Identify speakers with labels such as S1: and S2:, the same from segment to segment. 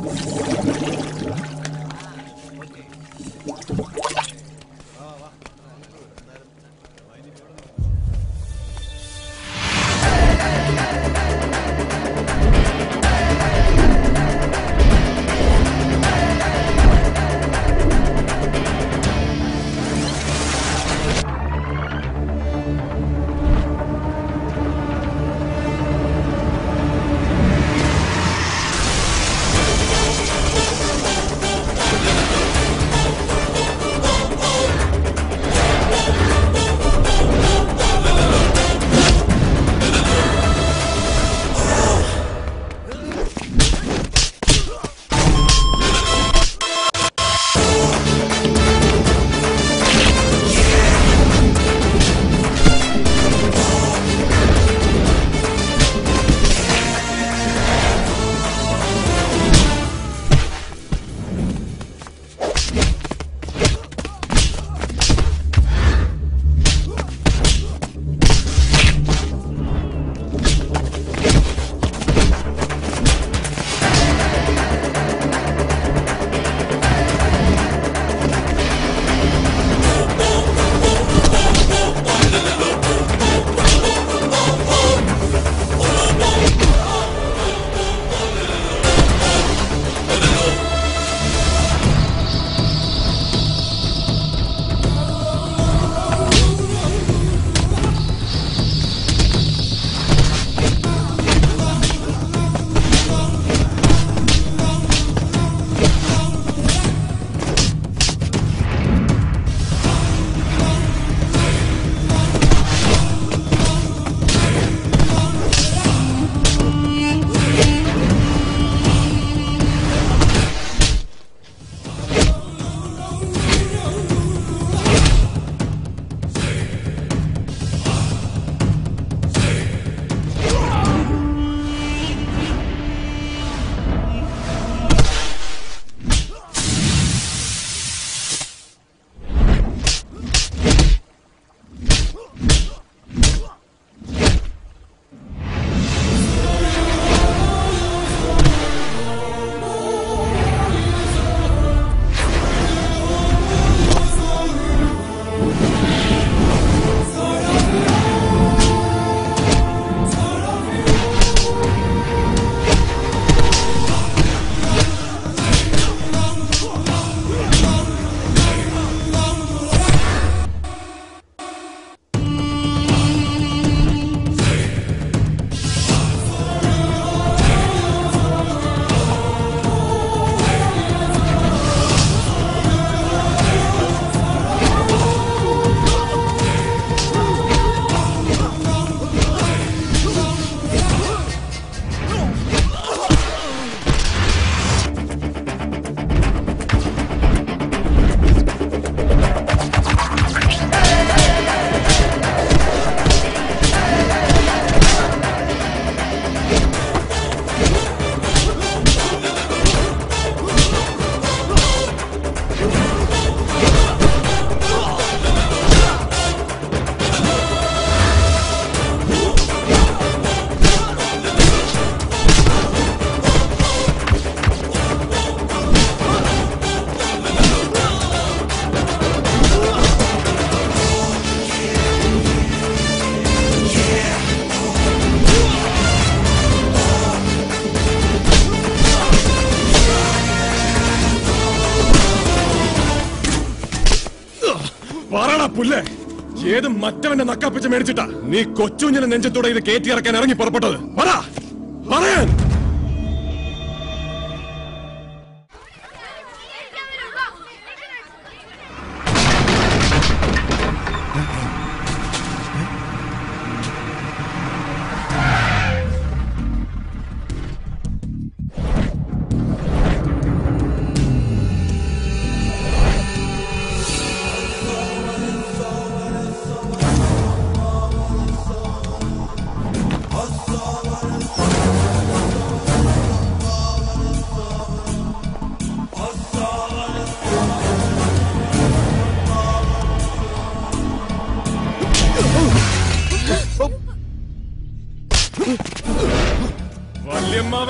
S1: പറടാ പുല്ലേ ഏത് മറ്റവന്റെ നക്കാപ്പിച്ച് മേടിച്ചിട്ടാ നീ കൊച്ചുഞ്ഞിനെ നെഞ്ചത്തോടെ ഇത് കയറ്റിയിറക്കാൻ ഇറങ്ങി പുറപ്പെട്ടത് പറ പറയാൻ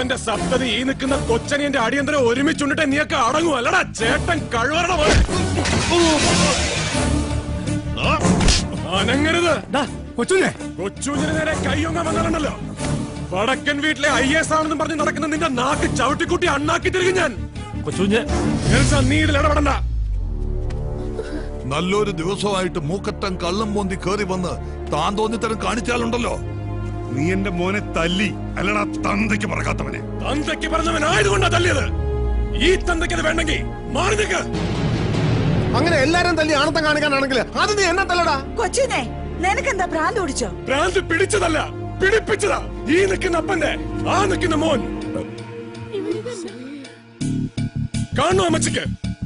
S1: അവന്റെ സപ്തതി ഈ നിൽക്കുന്ന കൊച്ചനിയന്റെ അടിയന്തരം ഒരുമിച്ചുണ്ടിട്ട് നീയൊക്കെ അടങ്ങും അല്ലടാ ചേട്ടൻ കഴിവറണ പോലെ ആ, അനങ്ങരുത്
S2: കൊച്ചുഞ്ഞെ
S1: കൊച്ചൂഞ്ഞിന് നേരെ കൈയൊങ്ങാൻ വന്നാലുണ്ടല്ലോ വടക്കൻ വീട്ടിലെ ഐ എസ് ആണെന്ന് പറഞ്ഞ് നടക്കുന്ന നിന്റെ നാക്ക് ചവിട്ടിക്കുട്ടി അണ്ണാക്കി തിരികെ ഞാൻ
S2: കൊച്ചുഞ്ഞെ
S1: നെൽസൺ, നീ ഇതിൽ ഇടപെടണ്ട
S3: നല്ലൊരു ദിവസമായിട്ട് മൂക്കറ്റം കള്ളം പോന്തി കേറി വന്ന് താൻ തോന്നിത്തരം കാണിച്ചാലുണ്ടല്ലോ
S4: നീ എന്റെ മോനെ തല്ലി അല്ലടാ തന്തയ്ക്ക് പറക്കാത്തവനെ
S1: തന്തയ്ക്ക് പറഞ്ഞവനായതുകൊണ്ടാ തല്ലിയത് ഈ തന്തയ്ക്ക് അത് വേണ്ടെങ്കിൽ മാറി നിൽക്ക്
S5: അങ്ങനെ എല്ലാരും തല്ലി ആണത്തം കാണിക്കാനാണെങ്കിൽ അത് നീ എന്നെ തല്ലടാ
S6: കൊച്ചിനെ നിനക്കെന്താ ഭ്രാന്ത് ഓടിച്ചോ
S1: ഭ്രാന്ത് പിടിച്ചതല്ല പിടിപ്പിച്ചതാ ഈ നിൽക്കുന്ന അപ്പന്റെ ആ നിൽക്കുന്ന മോൻ കാണു അമ്മച്ചിക്ക്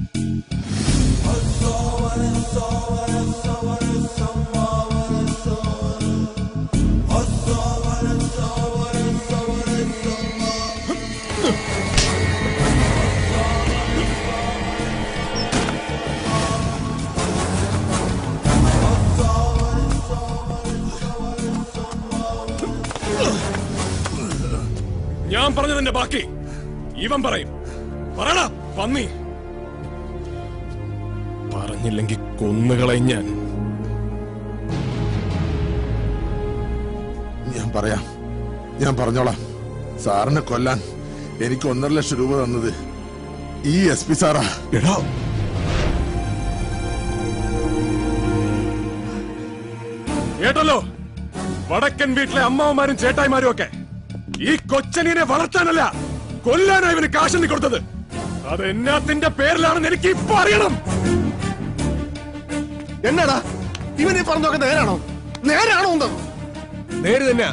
S1: ഞാൻ പറഞ്ഞതിന്റെ ബാക്കി ഇവൻ പറയും പറയടാ പന്നി പറഞ്ഞില്ലെങ്കിൽ കൊന്നുകളയും ഞാൻ
S7: ഞാൻ പറയാം ഞാൻ പറഞ്ഞോളാം സാറിനെ കൊല്ലാൻ എനിക്ക് ഒന്നര ലക്ഷം രൂപ തന്നത് ഈ എസ് പി സാറാ
S4: എടാ
S1: കേട്ടല്ലോ വടക്കൻ വീട്ടിലെ അമ്മാവന്മാരും ചേട്ടായിമാരും ഒക്കെ ഈ കൊച്ചനിനെ വളർത്താനല്ല കൊല്ലാനാ ഇവന് കാശെണ്ണി കൊടുത്തത് അത് എന്നാത്തിന്റെ പേരിലാണെന്ന് എനിക്ക് ഇപ്പൊ അറിയണം
S5: എന്നാടാ ഇവൻ ഈ പറഞ്ഞൊക്കെ നേരാണോ നേരാണോ എന്തോ
S8: നേര് തന്നെ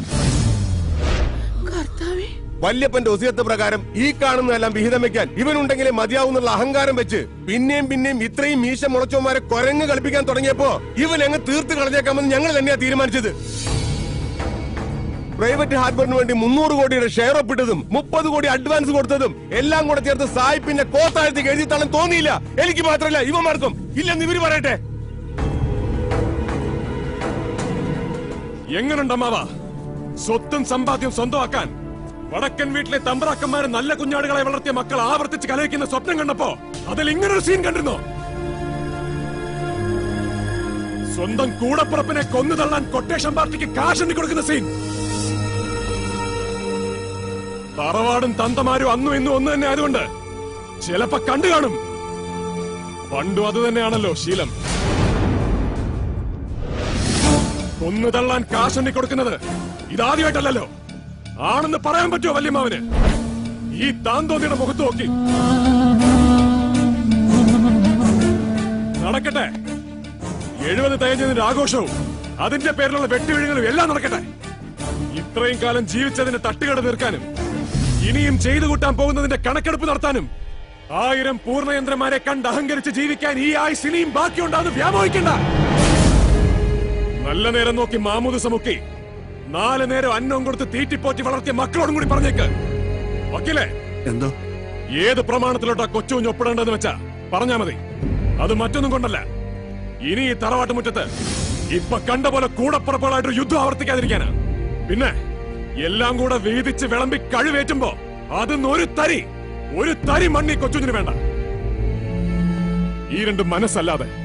S8: വല്യപ്പന്റെ ഒസിയത്ത് പ്രകാരം ഈ കാണുന്നതെല്ലാം വിഹിതം വെക്കാൻ ഇവനുണ്ടെങ്കിലേ മതിയാവുന്നുള്ള അഹങ്കാരം വെച്ച് പിന്നെയും പിന്നെയും ഇത്രയും മീശ മുളച്ചോമാരെ കൊരങ്ങ് കളിപ്പിക്കാൻ തുടങ്ങിയപ്പോ ഇവൻ അങ്ങ് തീർത്ത് കളഞ്ഞേക്കാമെന്ന് ഞങ്ങൾ തന്നെയാ തീരുമാനിച്ചത് പ്രൈവറ്റ് ഹാർബറിന് വേണ്ടി മുന്നൂറ് കോടിയുടെ ഷെയർ ഒപ്പിട്ടതും മുപ്പത് കോടി അഡ്വാൻസ് കൊടുത്തതും എല്ലാം കൂടെ ചേർത്ത് സായിപ്പിന്റെ കോത്താഴ്ത്തി എഴുതി തള്ളാൻ തോന്നിയില്ല എനിക്ക് മാത്രമല്ല ഇവന്മാർക്കും ഇല്ലെന്ന് ഇവര് പറയട്ടെ
S1: എങ്ങനുണ്ടമ്മാവ സ്വത്തും സമ്പാദ്യം സ്വന്തമാക്കാൻ വടക്കൻ വീട്ടിലെ തമ്പ്രാക്കന്മാരെ നല്ല കുഞ്ഞാടുകളെ വളർത്തിയ മക്കൾ ആവർത്തിച്ച് കലഹിക്കുന്ന സ്വപ്നം കണ്ടപ്പോ അതിൽ ഇങ്ങനൊരു സീൻ കണ്ടിരുന്നോ സ്വന്തം കൂടപ്പുറപ്പിനെ കൊന്നു തള്ളാൻ കൊട്ടേഷൻ പാർട്ടിക്ക് കാശെണ്ണി കൊടുക്കുന്ന സീൻ തറവാടും തന്തമാരും അന്നും ഇന്നും ഒന്ന് തന്നെ ആയതുകൊണ്ട് ചിലപ്പോ കണ്ടു കാണും പണ്ടും അത് തന്നെയാണല്ലോ ശീലം കൊന്നു തള്ളാൻ കാശെണ്ണി കൊടുക്കുന്നത് ഇതാദ്യമായിട്ടല്ലല്ലോ ആണെന്ന് പറയാൻ പറ്റുമോ വല്യമ്മാവന് ഈ താന്തോന്നിയുടെ മുഖത്ത് നോക്കി നടക്കട്ടെ എഴുപത് തികഞ്ഞതിന്റെ ആഘോഷവും അതിന്റെ പേരിലുള്ള വെട്ടുവീഴുകളും എല്ലാം നടക്കട്ടെ ഇത്രയും കാലം ജീവിച്ചതിന്റെ തട്ടുകട തീർക്കാനും ഇനിയും ചെയ്തു കൂട്ടാൻ പോകുന്നതിന്റെ കണക്കെടുപ്പ് നടത്താനും ആയിരം പൂർണ്ണയന്ത്രന്മാരെ കണ്ട് അഹങ്കരിച്ച് ജീവിക്കാൻ ഈ ആയുസ് ഇനിയും ബാക്കിയുണ്ടാന്ന് വ്യാമോഹിക്കണ്ട നല്ല നേരം നോക്കി മാമൂദ് സമുക്കി നാല് നേരം അന്നം കൊടുത്ത് തീറ്റിപ്പോറ്റി വളർത്തിയ മക്കളോടും കൂടി പറഞ്ഞേക്ക് വക്കീലേ
S4: എന്തോ
S1: ഏത് പ്രമാണത്തിലോട്ടാ കൊച്ചുകുഞ്ഞ് ഒപ്പിടേണ്ടതെന്ന് വെച്ചാ പറഞ്ഞാ മതി അത് മറ്റൊന്നും കൊണ്ടല്ല ഇനി ഈ തറവാട്ട് മുറ്റത്ത് ഇപ്പൊ കണ്ട പോലെ കൂടപ്പുറപ്പുകളായിട്ട് യുദ്ധം ആവർത്തിക്കാതിരിക്കാനാ പിന്നെ എല്ലാം കൂടെ വീതിച്ച് വിളമ്പി കഴിവേറ്റുമ്പോ അതിന്ന് ഒരു തരി ഒരു തരി മണ്ണി കൊച്ചുഞ്ഞിന് വേണ്ട ഈ രണ്ട് മനസ്സല്ലാതെ